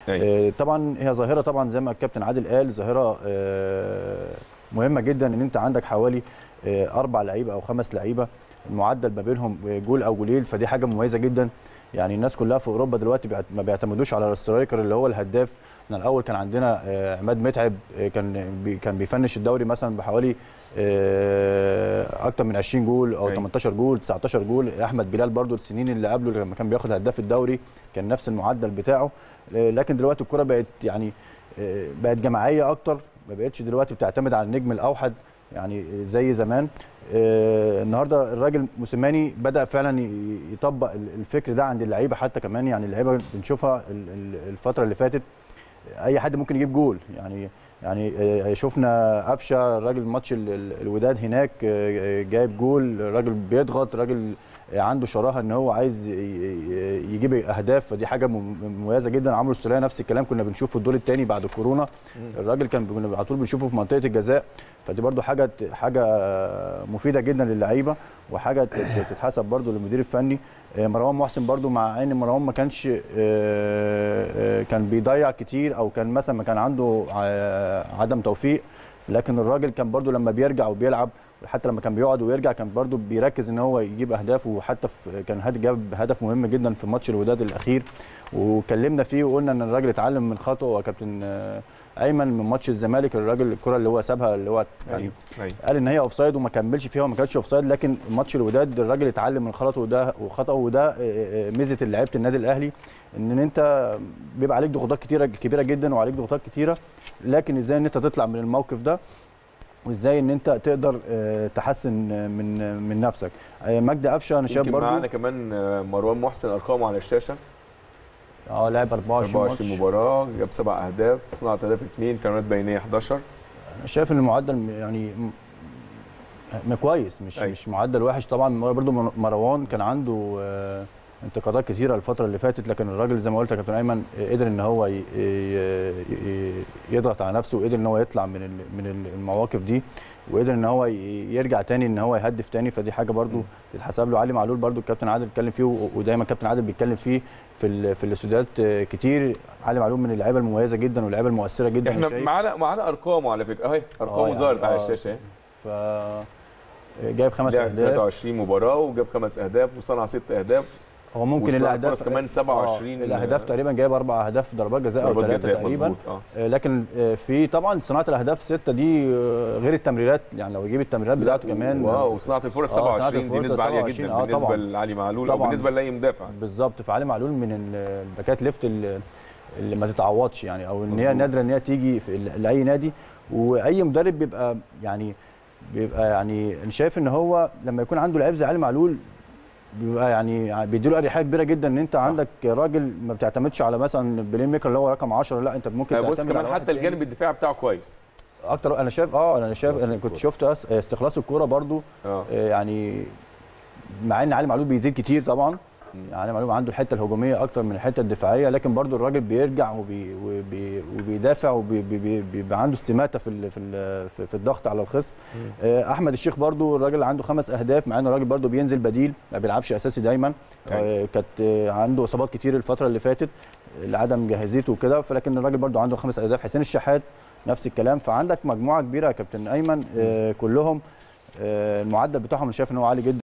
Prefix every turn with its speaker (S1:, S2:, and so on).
S1: أيوة.
S2: آه، طبعا هي ظاهره طبعا زي ما الكابتن عادل قال ظاهره آه، مهمه جدا ان انت عندك حوالي آه، اربع لعيبه او خمس لعيبه المعدل ما بينهم جول او جولين فدي حاجه مميزه جدا يعني الناس كلها في اوروبا دلوقتي بيعت- ما بيعتمدوش على الاسترايكر اللي هو الهداف احنا الاول كان عندنا آه، عماد متعب آه، كان بي كان بيفنش الدوري مثلا بحوالي آه، اكتر من 20 جول او
S1: أيوة.
S2: 18 جول 19 جول احمد بلال برضو السنين اللي قبله لما كان بياخد هداف الدوري كان نفس المعدل بتاعه آه، لكن دلوقتي الكره بقت يعني آه، بقت جماعيه اكتر ما بقتش دلوقتي بتعتمد على النجم الاوحد يعني زي زمان آه، النهارده الراجل موسيماني بدا فعلا ي- يطبق ال- الفكر ده عند اللعيبه حتى كمان يعني اللعيبه بنشوفها ال- ال- الفتره اللي فاتت اي حد ممكن يجيب جول يعني يعني آه، شفنا قفشه الراجل ماتش ال- ال- الوداد هناك آه، جايب جول الراجل بيضغط الراجل عنده شراهه ان هو عايز ي- ي- يجيب اهداف فدي حاجه مم- مميزه جدا عمرو السوليه نفس الكلام كنا بنشوفه في الدور الثاني بعد كورونا الراجل كان كنا على طول بنشوفه في منطقه الجزاء فدي برده حاجه حاجه مفيده جدا للعيبه وحاجه تت- تتحسب برده للمدير الفني آه، مروان محسن برده مع ان مروان ما كانش آه، آه، كان بيضيع كتير او كان مثلا ما كان عنده ع- عدم توفيق لكن الراجل كان برده لما بيرجع وبيلعب حتى لما كان بيقعد ويرجع كان برده بيركز ان هو يجيب اهداف وحتى في كان هاد جاب هدف مهم جدا في ماتش الوداد الاخير وكلمنا فيه وقلنا ان الراجل اتعلم من خطأه وكابتن آه، ايمن من ماتش الزمالك الراجل الكره اللي هو سابها اللي هو يعني
S1: ايوه ايوه
S2: قال ان هي اوفسايد وما كملش فيها وما كانتش اوفسايد لكن ماتش الوداد الراجل اتعلم من خطأه وده وخطأه وده آه، آه، ميزه لعيبه النادي الاهلي ان انت بيبقى عليك ضغوطات كتيره كبيره جدا وعليك ضغوطات كتيره لكن ازاي ان انت تطلع من الموقف ده وازاي ان انت تقدر آه، تحسن آه، من من نفسك آه، مجدي قفشه انا شايف
S1: يمكن معانا
S2: برضو
S1: كمان آه، مروان محسن ارقامه على الشاشه
S2: اه لعب 24
S1: 24
S2: ماتش
S1: مباراه جاب سبع اهداف صناعه اهداف اثنين تمريرات بينيه 11
S2: انا شايف ان المعدل يعني م- م- كويس مش
S1: أيوة.
S2: مش معدل وحش طبعا برضو مر- مروان كان عنده آه، انتقادات كثيره الفتره اللي فاتت لكن الراجل زي ما قلت يا كابتن ايمن آه، قدر ان هو ي- ي- ي- يضغط على نفسه وقدر ان هو يطلع من ال- من ال- المواقف دي وقدر ان هو ي- يرجع تاني ان هو يهدف تاني فدي حاجه برضو
S1: م.
S2: تتحسب له علي معلول برضو الكابتن عادل اتكلم فيه و- ودايما الكابتن عادل بيتكلم فيه في ال- في الاستوديوهات آه، كتير علي معلول من اللعيبه المميزه جدا واللعيبه المؤثره جدا
S1: احنا
S2: شايف.
S1: معانا معانا ارقامه على فكره اهي ارقامه
S2: يعني
S1: ظهرت على
S2: آه.
S1: الشاشه اهي
S2: ف جايب خمس
S1: لعب
S2: اهداف
S1: 23 مباراه وجاب خمس اهداف وصنع ست اهداف
S2: هو ممكن
S1: وصناعة
S2: الاهداف
S1: فرص كمان 27
S2: آه الاهداف تقريبا جايب اربع اهداف ضربات جزاء او
S1: ضربات
S2: ثلاثه
S1: جزاء
S2: تقريبا
S1: مظبوط اه
S2: آه، لكن آه، في طبعا صناعه الاهداف سته دي آه، غير التمريرات يعني لو يجيب التمريرات بتاعته كمان
S1: واو وصناعه الفرص
S2: آه، صناعة
S1: 27 دي
S2: الفرص
S1: نسبه عاليه
S2: 27
S1: جدا
S2: آه،
S1: بالنسبه
S2: طبعاً.
S1: لعلي معلول او
S2: طبعاً.
S1: بالنسبه لاي مدافع
S2: بالظبط فعلي معلول من ال- الباكات ليفت اللي اللي ما تتعوضش يعني او ان هي
S1: مظبوط.
S2: نادره ان هي تيجي في ال- لاي نادي واي مدرب بيبقى يعني بيبقى يعني انا شايف ان هو لما يكون عنده لعيب زي علي معلول بيبقى يعني بيديله اريحيه كبيره جدا ان انت
S1: صح.
S2: عندك راجل ما بتعتمدش على مثلا البلاي ميكر اللي هو رقم 10 لا انت ممكن
S1: بص
S2: تعتمد
S1: كمان
S2: على واحد
S1: حتى
S2: تاني.
S1: الجانب الدفاعي بتاعه كويس
S2: اكتر انا شايف اه انا شايف انا كنت شفت أس- استخلاص الكوره برضو
S1: اه
S2: آه، يعني مع ان علي معلول بيزيد كتير طبعا
S1: مم.
S2: يعني علي معلول عنده الحته الهجوميه اكتر من الحته الدفاعيه لكن برضو الراجل بيرجع وبي وبي وبيدافع وبيبقى عنده استماته في ال في ال في, في الضغط على الخصم آه، احمد الشيخ برضو الراجل عنده خمس اهداف مع ان الراجل برضو بينزل بديل ما بيلعبش اساسي دايما آه، كانت آه، عنده اصابات كتير الفتره اللي فاتت لعدم جاهزيته وكده فلكن الراجل برضو عنده خمس اهداف حسين الشحات نفس الكلام فعندك مجموعه كبيره يا كابتن ايمن آه، كلهم آه، المعدل بتاعهم انا شايف ان هو عالي جدا